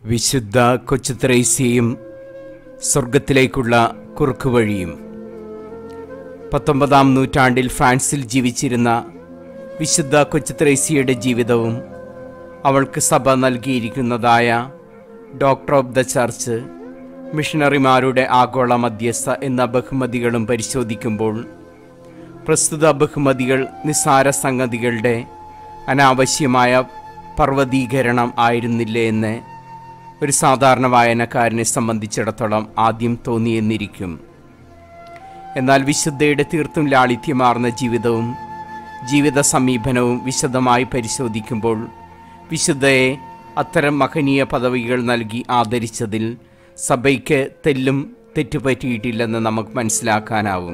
വിശുദ്ധ കൊച്ചുത്രേസ്യയും സ്വർഗത്തിലേക്കുള്ള കുറുക്കുവഴിയും പത്തൊമ്പതാം നൂറ്റാണ്ടിൽ ഫ്രാൻസിൽ ജീവിച്ചിരുന്ന വിശുദ്ധ കൊച്ചുത്രേസ്യയുടെ ജീവിതവും അവൾക്ക് സഭ നൽകിയിരിക്കുന്നതായ ഡോക്ടർ ഓഫ് ദ ചർച്ച് മിഷണറിമാരുടെ ആഗോള മധ്യസ്ഥ എന്ന ബഹുമതികളും പരിശോധിക്കുമ്പോൾ പ്രസ്തുത ബഹുമതികൾ നിസ്സാര സംഗതികളുടെ അനാവശ്യമായ പർവ്വതീകരണം ആയിരുന്നില്ലേ എന്ന് ഒരു സാധാരണ വായനക്കാരനെ സംബന്ധിച്ചിടത്തോളം ആദ്യം തോന്നിയെന്നിരിക്കും എന്നാൽ വിശുദ്ധയുടെ തീർത്തും ലാളിത്യമാർന്ന ജീവിതവും ജീവിത സമീപനവും വിശദമായി പരിശോധിക്കുമ്പോൾ വിശുദ്ധയെ അത്തരം മഹനീയ പദവികൾ നൽകി ആദരിച്ചതിൽ സഭയ്ക്ക് തെല്ലും തെറ്റുപറ്റിയിട്ടില്ലെന്ന് നമുക്ക് മനസ്സിലാക്കാനാവും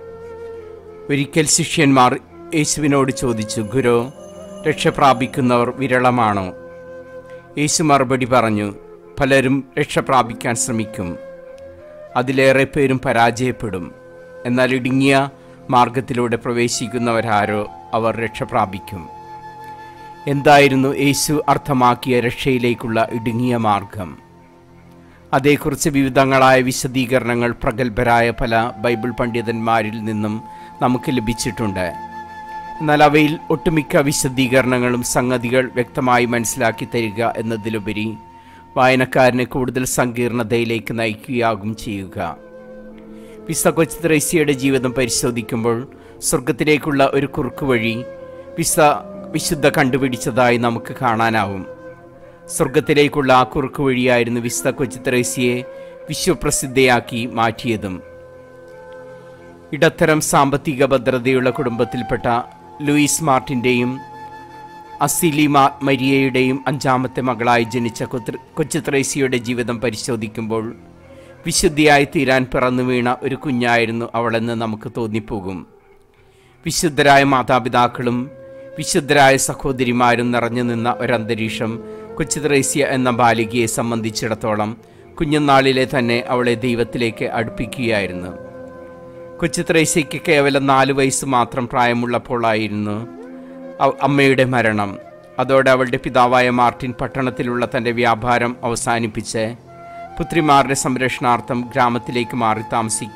ഒരിക്കൽ ശിഷ്യന്മാർ യേശുവിനോട് ചോദിച്ചു ഗുരു രക്ഷ പ്രാപിക്കുന്നവർ വിരളമാണോ യേശു മറുപടി പറഞ്ഞു പലരും രക്ഷ പ്രാപിക്കാൻ ശ്രമിക്കും അതിലേറെ പേരും പരാജയപ്പെടും എന്നാൽ ഇടുങ്ങിയ മാർഗത്തിലൂടെ പ്രവേശിക്കുന്നവരാരോ അവർ രക്ഷ പ്രാപിക്കും എന്തായിരുന്നു യേശു അർത്ഥമാക്കിയ രക്ഷയിലേക്കുള്ള ഇടുങ്ങിയ മാർഗം അതേക്കുറിച്ച് വിവിധങ്ങളായ വിശദീകരണങ്ങൾ പ്രഗത്ഭരായ പല ബൈബിൾ പണ്ഡിതന്മാരിൽ നിന്നും നമുക്ക് ലഭിച്ചിട്ടുണ്ട് എന്നാൽ അവയിൽ ഒട്ടുമിക്ക വിശദീകരണങ്ങളും സംഗതികൾ വ്യക്തമായി മനസ്സിലാക്കി തരിക എന്നതിലുപരി വായനക്കാരനെ കൂടുതൽ സങ്കീർണതയിലേക്ക് നയിക്കുകയാകും ചെയ്യുക വിസ കൊച്ചുത്രേസ്യയുടെ ജീവിതം പരിശോധിക്കുമ്പോൾ സ്വർഗത്തിലേക്കുള്ള ഒരു കുറുക്കുവഴി വിസ വിശുദ്ധ കണ്ടുപിടിച്ചതായി നമുക്ക് കാണാനാവും സ്വർഗത്തിലേക്കുള്ള ആ കുറുക്ക് വഴിയായിരുന്നു വിശുദ്ധ കൊച്ചുത്രേസ്യയെ വിശ്വപ്രസിദ്ധയാക്കി മാറ്റിയതും ഇടത്തരം സാമ്പത്തിക ഭദ്രതയുള്ള കുടുംബത്തിൽപ്പെട്ട ലൂയിസ് മാർട്ടിൻ്റെയും അസിലി മാ മരിയയുടെയും അഞ്ചാമത്തെ മകളായി ജനിച്ച കൊത്ര കൊച്ചുത്രേസ്യയുടെ ജീവിതം പരിശോധിക്കുമ്പോൾ വിശുദ്ധിയായി തീരാൻ പിറന്നു വീണ ഒരു കുഞ്ഞായിരുന്നു അവളെന്ന് നമുക്ക് തോന്നിപ്പോകും വിശുദ്ധരായ മാതാപിതാക്കളും വിശുദ്ധരായ സഹോദരിമാരും നിറഞ്ഞു നിന്ന ഒരന്തരീക്ഷം കൊച്ചുത്രേസ്യ എന്ന ബാലികയെ സംബന്ധിച്ചിടത്തോളം കുഞ്ഞുനാളിലെ തന്നെ അവളെ ദൈവത്തിലേക്ക് അടുപ്പിക്കുകയായിരുന്നു കൊച്ചുത്രേസ്യയ്ക്ക് കേവലം നാല് വയസ്സ് മാത്രം പ്രായമുള്ളപ്പോഴായിരുന്നു അവ- അമ്മയുടെ മരണം അതോടെ അവളുടെ പിതാവായ മാർട്ടിൻ പട്ടണത്തിലുള്ള തൻ്റെ വ്യാപാരം അവസാനിപ്പിച്ച് പുത്രിമാരുടെ സംരക്ഷണാർത്ഥം ഗ്രാമത്തിലേക്ക് മാറി താമസി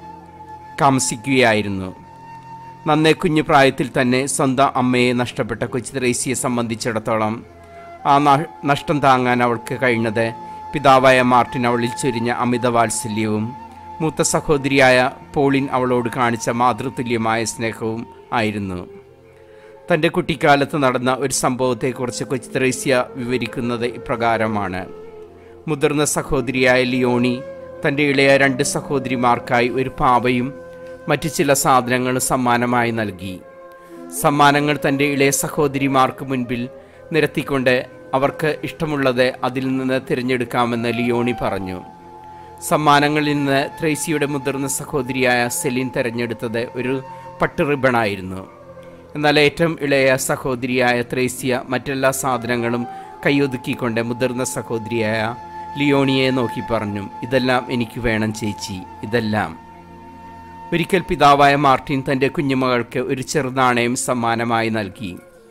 താമസിക്കുകയായിരുന്നു നന്നേ കുഞ്ഞു പ്രായത്തിൽ തന്നെ സ്വന്തം അമ്മയെ നഷ്ടപ്പെട്ട കൊച്ചുത്രേസ്യയെ സംബന്ധിച്ചിടത്തോളം ആ ന- നഷ്ടം താങ്ങാൻ അവൾക്ക് കഴിഞ്ഞത് പിതാവായ മാർട്ടിൻ അവളിൽ ചൊരിഞ്ഞ അമിത വാത്സല്യവും മൂത്ത സഹോദരിയായ പോളിൻ അവളോട് കാണിച്ച മാതൃതുല്യമായ സ്നേഹവും ആയിരുന്നു തൻ്റെ കുട്ടിക്കാലത്ത് നടന്ന ഒരു സംഭവത്തെക്കുറിച്ച് കൊച്ചുത്രേസ്യ വിവരിക്കുന്നത് ഇപ്രകാരമാണ് മുതിർന്ന സഹോദരിയായ ലിയോണി തൻ്റെ ഇളയ രണ്ട് സഹോദരിമാർക്കായി ഒരു പാവയും മറ്റു ചില സാധനങ്ങളും സമ്മാനമായി നൽകി സമ്മാനങ്ങൾ തൻ്റെ ഇളയ സഹോദരിമാർക്ക് മുൻപിൽ നിരത്തിക്കൊണ്ട് അവർക്ക് ഇഷ്ടമുള്ളത് അതിൽ നിന്ന് തിരഞ്ഞെടുക്കാമെന്ന് ലിയോണി പറഞ്ഞു സമ്മാനങ്ങളിൽ നിന്ന് ത്രേസിയുടെ മുതിർന്ന സഹോദരിയായ സെലിൻ തിരഞ്ഞെടുത്തത് ഒരു പട്ട് റിബണായിരുന്നു എന്നാൽ ഏറ്റവും ഇളയ സഹോദരിയായ ത്രേസ്യ മറ്റെല്ലാ സാധനങ്ങളും കൈയൊതുക്കിക്കൊണ്ട് മുതിർന്ന സഹോദരിയായ ലിയോണിയെ നോക്കി പറഞ്ഞു ഇതെല്ലാം എനിക്ക് വേണം ചേച്ചി ഇതെല്ലാം ഒരിക്കൽ പിതാവായ മാർട്ടിൻ തൻ്റെ കുഞ്ഞുമകൾക്ക് ഒരു ചെറുനാണയം സമ്മാനമായി നൽകി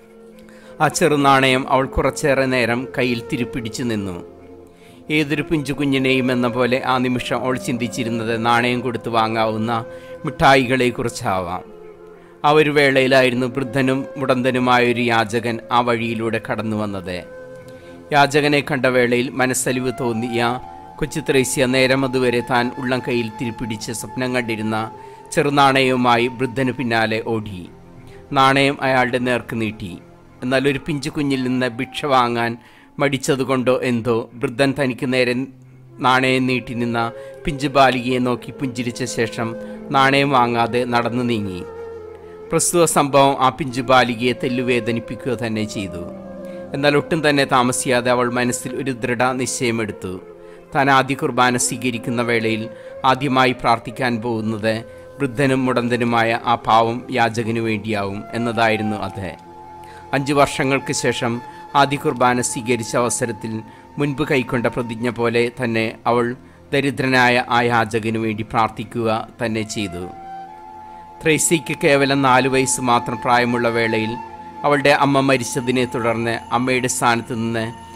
ആ ചെറുനാണയം അവൾ കുറച്ചേറെ നേരം കയ്യിൽ തിരുപ്പിടിച്ചു നിന്നു ഏതൊരു പിഞ്ചു കുഞ്ഞിനെയും എന്ന പോലെ ആ നിമിഷം അവൾ ചിന്തിച്ചിരുന്നത് നാണയം കൊടുത്ത് വാങ്ങാവുന്ന മിഠായികളെക്കുറിച്ചാവാം ആ ഒരു വേളയിലായിരുന്നു വൃദ്ധനും മുടന്തനുമായ ഒരു യാചകൻ ആ വഴിയിലൂടെ കടന്നു വന്നത് യാചകനെ കണ്ട വേളയിൽ മനസ്സലിവ് തോന്നിയ കൊച്ചുത്രേസ്യ നേരം അതുവരെ താൻ ഉള്ളം കയ്യിൽ തിരിപ്പിടിച്ച് സ്വപ്നം കണ്ടിരുന്ന ചെറുനാണയവുമായി വൃദ്ധന് പിന്നാലെ ഓടി നാണയം അയാളുടെ നേർക്ക് നീട്ടി എന്നാൽ ഒരു പിഞ്ചു കുഞ്ഞിൽ നിന്ന് ഭിക്ഷ വാങ്ങാൻ മടിച്ചതുകൊണ്ടോ എന്തോ വൃദ്ധൻ തനിക്ക് നേരെ നാണയം നീട്ടി നിന്ന പിഞ്ചു ബാലികയെ നോക്കി പുഞ്ചിരിച്ച ശേഷം നാണയം വാങ്ങാതെ നടന്നു നീങ്ങി പ്രസ്തുത സംഭവം ആ പിഞ്ചു ബാലികയെ തെല്ലുവേദനിപ്പിക്കുക തന്നെ ചെയ്തു എന്നാൽ ഒട്ടും തന്നെ താമസിയാതെ അവൾ മനസ്സിൽ ഒരു ദൃഢ നിശ്ചയമെടുത്തു താൻ ആദ്യ കുർബാന സ്വീകരിക്കുന്ന വേളയിൽ ആദ്യമായി പ്രാർത്ഥിക്കാൻ പോകുന്നത് വൃദ്ധനും മുടന്തനുമായ ആ പാവം യാചകനു വേണ്ടിയാവും എന്നതായിരുന്നു അത് അഞ്ചു വർഷങ്ങൾക്ക് ശേഷം ആദ്യ കുർബാന സ്വീകരിച്ച അവസരത്തിൽ മുൻപ് കൈക്കൊണ്ട പ്രതിജ്ഞ പോലെ തന്നെ അവൾ ദരിദ്രനായ ആ യാചകനു വേണ്ടി പ്രാർത്ഥിക്കുക തന്നെ ചെയ്തു ത്രേസിക്ക് കേവലം നാലു വയസ്സ് മാത്രം പ്രായമുള്ള വേളയിൽ അവളുടെ അമ്മ മരിച്ചതിനെ തുടർന്ന് അമ്മയുടെ സ്ഥാനത്ത് നിന്ന്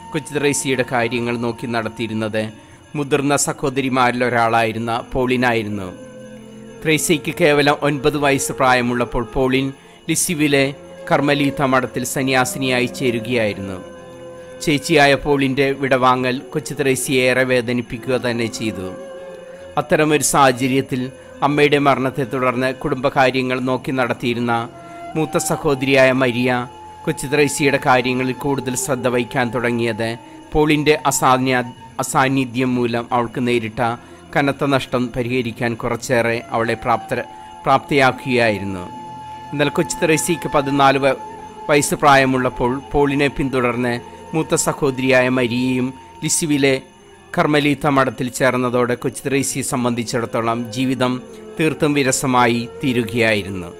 കൊച്ചു ത്രേസ്യയുടെ കാര്യങ്ങൾ നോക്കി നടത്തിയിരുന്നത് മുതിർന്ന സഹോദരിമാരിൽ ഒരാളായിരുന്ന പോളിനായിരുന്നു ത്രേസ്യയ്ക്ക് കേവലം ഒൻപത് വയസ്സ് പ്രായമുള്ളപ്പോൾ പോളിൻ ലിസിവിലെ കർമ്മലീത്ത മഠത്തിൽ സന്യാസിനിയായി ചേരുകയായിരുന്നു ചേച്ചിയായ പോളിൻ്റെ വിടവാങ്ങൽ കൊച്ചു ത്രേസ്യയെ ഏറെ വേദനിപ്പിക്കുക തന്നെ ചെയ്തു അത്തരമൊരു സാഹചര്യത്തിൽ അമ്മയുടെ മരണത്തെ തുടർന്ന് കുടുംബകാര്യങ്ങൾ നോക്കി നടത്തിയിരുന്ന മൂത്ത സഹോദരിയായ മരിയ കൊച്ചു ത്രേസ്യയുടെ കാര്യങ്ങളിൽ കൂടുതൽ ശ്രദ്ധ വഹിക്കാൻ തുടങ്ങിയത് പോളിൻ്റെ അസാന്യ അസാന്നിധ്യം മൂലം അവൾക്ക് നേരിട്ട കനത്ത നഷ്ടം പരിഹരിക്കാൻ കുറച്ചേറെ അവളെ പ്രാപ്ത പ്രാപ്തയാക്കുകയായിരുന്നു എന്നാൽ കൊച്ചു ത്രേസ്യയ്ക്ക് പതിനാല് വ- വയസ്സ് പ്രായമുള്ളപ്പോൾ പോളിനെ പിന്തുടർന്ന് മൂത്ത സഹോദരിയായ മരിയയും ലിസുവിലെ കർമ്മലീത്ത മഠത്തിൽ ചേർന്നതോടെ കൊച്ചു ത്രേസ്യയെ സംബന്ധിച്ചിടത്തോളം ജീവിതം തീർത്തും വിരസമായി തീരുകയായിരുന്നു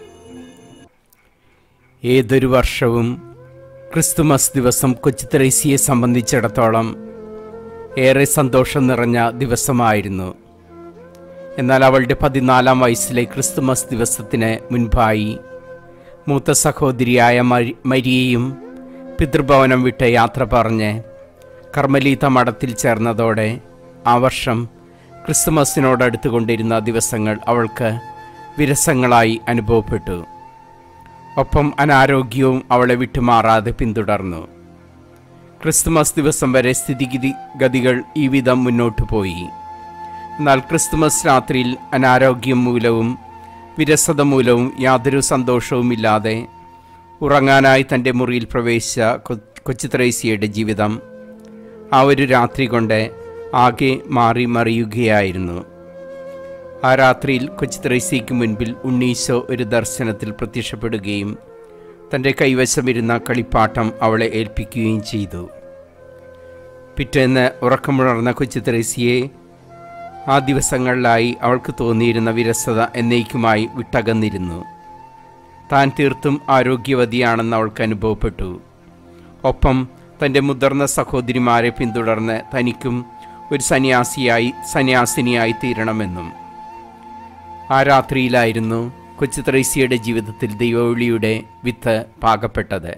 ഏതൊരു വർഷവും ക്രിസ്തുമസ് ദിവസം കൊച്ചു ത്രേസ്യയെ സംബന്ധിച്ചിടത്തോളം ഏറെ സന്തോഷം നിറഞ്ഞ ദിവസമായിരുന്നു എന്നാൽ അവളുടെ പതിനാലാം വയസ്സിലെ ക്രിസ്തുമസ് ദിവസത്തിന് മുൻപായി മൂത്ത സഹോദരിയായ മരി- മരിയയും പിതൃഭവനം വിട്ട് യാത്ര പറഞ്ഞ് കർമ്മലീത്ത മഠത്തിൽ ചേർന്നതോടെ ആ വർഷം ക്രിസ്തുമസിനോടടുത്തുകൊണ്ടിരുന്ന ദിവസങ്ങൾ അവൾക്ക് വിരസങ്ങളായി അനുഭവപ്പെട്ടു ഒപ്പം അനാരോഗ്യവും അവളെ വിട്ടുമാറാതെ പിന്തുടർന്നു ക്രിസ്തുമസ് ദിവസം വരെ സ്ഥിതിഗതി ഗതികൾ ഈ വിധം മുന്നോട്ടു പോയി എന്നാൽ ക്രിസ്തുമസ് രാത്രിയിൽ അനാരോഗ്യം മൂലവും വിരസത മൂലവും യാതൊരു സന്തോഷവുമില്ലാതെ ഉറങ്ങാനായി തൻ്റെ മുറിയിൽ പ്രവേശിച്ച കൊ- കൊച്ചു ത്രേസ്യയുടെ ജീവിതം ആ ഒരു രാത്രി കൊണ്ട് ആകെ മാറി മറിയുകയായിരുന്നു ആ രാത്രിയിൽ കൊച്ചു ത്രേസ്യയ്ക്ക് മുൻപിൽ ഉണ്ണീശോ ഒരു ദർശനത്തിൽ പ്രത്യക്ഷപ്പെടുകയും തൻ്റെ കൈവശമിരുന്ന കളിപ്പാട്ടം അവളെ ഏൽപ്പിക്കുകയും ചെയ്തു പിറ്റേന്ന് ഉറക്കമുണർന്ന കൊച്ചു ത്രേസ്യയെ ആ ദിവസങ്ങളിലായി അവൾക്ക് തോന്നിയിരുന്ന വിരസത എന്നേക്കുമായി വിട്ടകന്നിരുന്നു താൻ തീർത്തും ആരോഗ്യവതിയാണെന്ന് അവൾക്ക് അനുഭവപ്പെട്ടു ഒപ്പം തൻ്റെ മുതിർന്ന സഹോദരിമാരെ പിന്തുടർന്ന് തനിക്കും ഒരു സന്യാസിയായി സന്യാസിനിയായി തീരണമെന്നും ആ രാത്രിയിലായിരുന്നു കൊച്ചു ത്രേസ്യയുടെ ജീവിതത്തിൽ ദൈവവിളിയുടെ വിത്ത് പാകപ്പെട്ടത്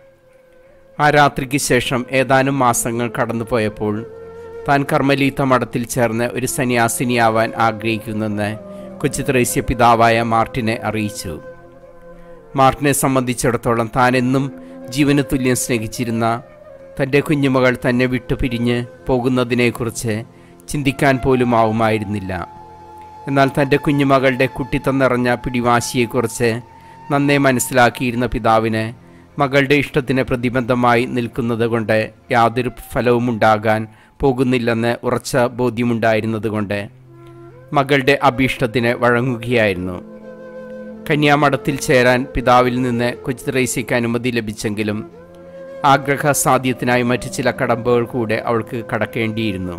ആ രാത്രിക്ക് ശേഷം ഏതാനും മാസങ്ങൾ കടന്നുപോയപ്പോൾ താൻ കർമ്മലീത്ത മഠത്തിൽ ചേർന്ന് ഒരു സന്യാസിനിയാവാൻ ആഗ്രഹിക്കുന്നെന്ന് കൊച്ചു ത്രേസ്യ പിതാവായ മാർട്ടിനെ അറിയിച്ചു മാർട്ടിനെ സംബന്ധിച്ചിടത്തോളം താൻ എന്നും ജീവന് തുല്യം സ്നേഹിച്ചിരുന്ന തൻ്റെ കുഞ്ഞുമകൾ തന്നെ വിട്ടു പിരിഞ്ഞ് പോകുന്നതിനെക്കുറിച്ച് ചിന്തിക്കാൻ പോലും ആവുമായിരുന്നില്ല എന്നാൽ തൻ്റെ കുഞ്ഞുമകളുടെ കുട്ടിത്തം നിറഞ്ഞ പിടിവാശിയെക്കുറിച്ച് നന്നേ മനസ്സിലാക്കിയിരുന്ന പിതാവിന് മകളുടെ ഇഷ്ടത്തിന് പ്രതിബന്ധമായി നിൽക്കുന്നത് കൊണ്ട് യാതൊരു ഫലവും ഉണ്ടാകാൻ പോകുന്നില്ലെന്ന് ഉറച്ച ബോധ്യമുണ്ടായിരുന്നതുകൊണ്ട് മകളുടെ അഭീഷ്ടത്തിന് വഴങ്ങുകയായിരുന്നു കന്യാമഠത്തിൽ ചേരാൻ പിതാവിൽ നിന്ന് കൊച്ചു ത്രേസ്യയ്ക്ക് അനുമതി ലഭിച്ചെങ്കിലും ആഗ്രഹ സാധ്യത്തിനായി മറ്റു ചില കടമ്പകൾ കൂടെ അവൾക്ക് കടക്കേണ്ടിയിരുന്നു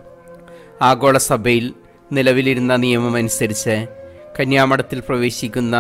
ആഗോള സഭയിൽ നിലവിലിരുന്ന നിയമമനുസരിച്ച് കന്യാമഠത്തിൽ പ്രവേശിക്കുന്ന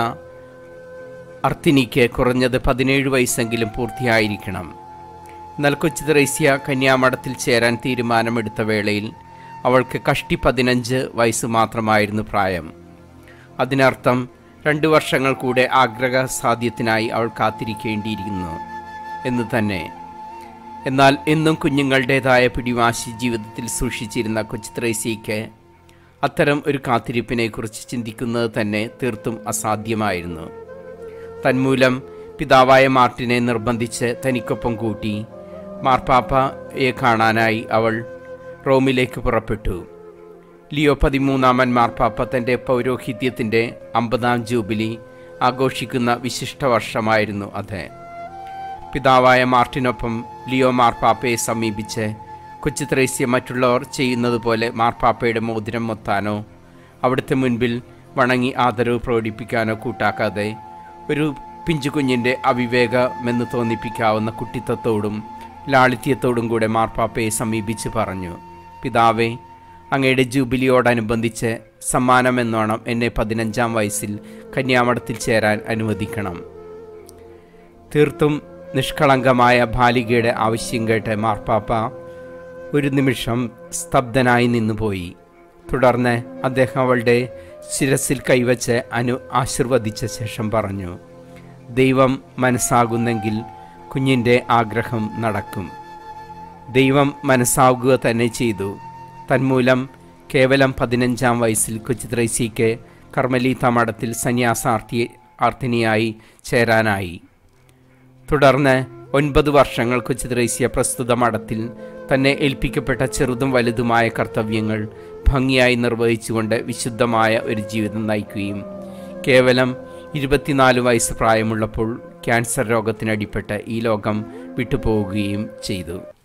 അർത്തിനിക്ക് കുറഞ്ഞത് പതിനേഴ് വയസ്സെങ്കിലും പൂർത്തിയായിരിക്കണം എന്നാൽ കൊച്ചു ത്രേസ്യ കന്യാമഠത്തിൽ ചേരാൻ തീരുമാനമെടുത്ത വേളയിൽ അവൾക്ക് കഷ്ടി പതിനഞ്ച് വയസ്സ് മാത്രമായിരുന്നു പ്രായം അതിനർത്ഥം രണ്ടു വർഷങ്ങൾ കൂടെ ആഗ്രഹ സാധ്യത്തിനായി അവൾ കാത്തിരിക്കേണ്ടിയിരിക്കുന്നു എന്ന് തന്നെ എന്നാൽ എന്നും കുഞ്ഞുങ്ങളുടേതായ പിടിവാശി ജീവിതത്തിൽ സൂക്ഷിച്ചിരുന്ന കൊച്ചു ത്രേസ്യയ്ക്ക് അത്തരം ഒരു കാത്തിരിപ്പിനെക്കുറിച്ച് ചിന്തിക്കുന്നത് തന്നെ തീർത്തും അസാധ്യമായിരുന്നു തന്മൂലം പിതാവായ മാർട്ടിനെ നിർബന്ധിച്ച് തനിക്കൊപ്പം കൂട്ടി മാർപ്പാപ്പയെ കാണാനായി അവൾ റോമിലേക്ക് പുറപ്പെട്ടു ലിയോ പതിമൂന്നാമൻ മാർപ്പാപ്പ തൻ്റെ പൗരോഹിത്യത്തിൻ്റെ അമ്പതാം ജൂബിലി ആഘോഷിക്കുന്ന വിശിഷ്ട വർഷമായിരുന്നു അത് പിതാവായ മാർട്ടിനൊപ്പം ലിയോ മാർപ്പാപ്പയെ സമീപിച്ച് കൊച്ചു ത്രേസ്യ മറ്റുള്ളവർ ചെയ്യുന്നത് പോലെ മാർപ്പാപ്പയുടെ മോതിരം മൊത്താനോ അവിടുത്തെ മുൻപിൽ വണങ്ങി ആദരവ് പ്രകടിപ്പിക്കാനോ കൂട്ടാക്കാതെ ഒരു പിഞ്ചുകുഞ്ഞിൻ്റെ അവിവേകമെന്ന് തോന്നിപ്പിക്കാവുന്ന കുട്ടിത്തത്തോടും ലാളിത്യത്തോടും കൂടെ മാർപ്പാപ്പയെ സമീപിച്ച് പറഞ്ഞു പിതാവേ അങ്ങയുടെ ജൂബിലിയോടനുബന്ധിച്ച് സമ്മാനമെന്നോണം എന്നെ പതിനഞ്ചാം വയസ്സിൽ കന്യാമഠത്തിൽ ചേരാൻ അനുവദിക്കണം തീർത്തും നിഷ്കളങ്കമായ ബാലികയുടെ ആവശ്യം കേട്ട് മാർപ്പാപ്പ ഒരു നിമിഷം സ്തബ്ധനായി നിന്നുപോയി തുടർന്ന് അദ്ദേഹം അവളുടെ ശിരസിൽ കൈവച്ച് അനു ആശീർവദിച്ച ശേഷം പറഞ്ഞു ദൈവം മനസ്സാകുന്നെങ്കിൽ കുഞ്ഞിൻ്റെ ആഗ്രഹം നടക്കും ദൈവം മനസ്സാവുക തന്നെ ചെയ്തു തന്മൂലം കേവലം പതിനഞ്ചാം വയസ്സിൽ കൊച്ചിത്രേസ്യയ്ക്ക് കർമ്മലീത്ത മഠത്തിൽ സന്യാസാർത്ഥി ആർത്ഥിനിയായി ചേരാനായി തുടർന്ന് ഒൻപത് വർഷങ്ങൾ കൊച്ചിത്രേസ്യ പ്രസ്തുത മഠത്തിൽ തന്നെ ഏൽപ്പിക്കപ്പെട്ട ചെറുതും വലുതുമായ കർത്തവ്യങ്ങൾ ഭംഗിയായി നിർവഹിച്ചുകൊണ്ട് വിശുദ്ധമായ ഒരു ജീവിതം നയിക്കുകയും കേവലം ഇരുപത്തിനാല് വയസ്സ് പ്രായമുള്ളപ്പോൾ ക്യാൻസർ രോഗത്തിനടിപ്പെട്ട് ഈ ലോകം വിട്ടുപോവുകയും ചെയ്തു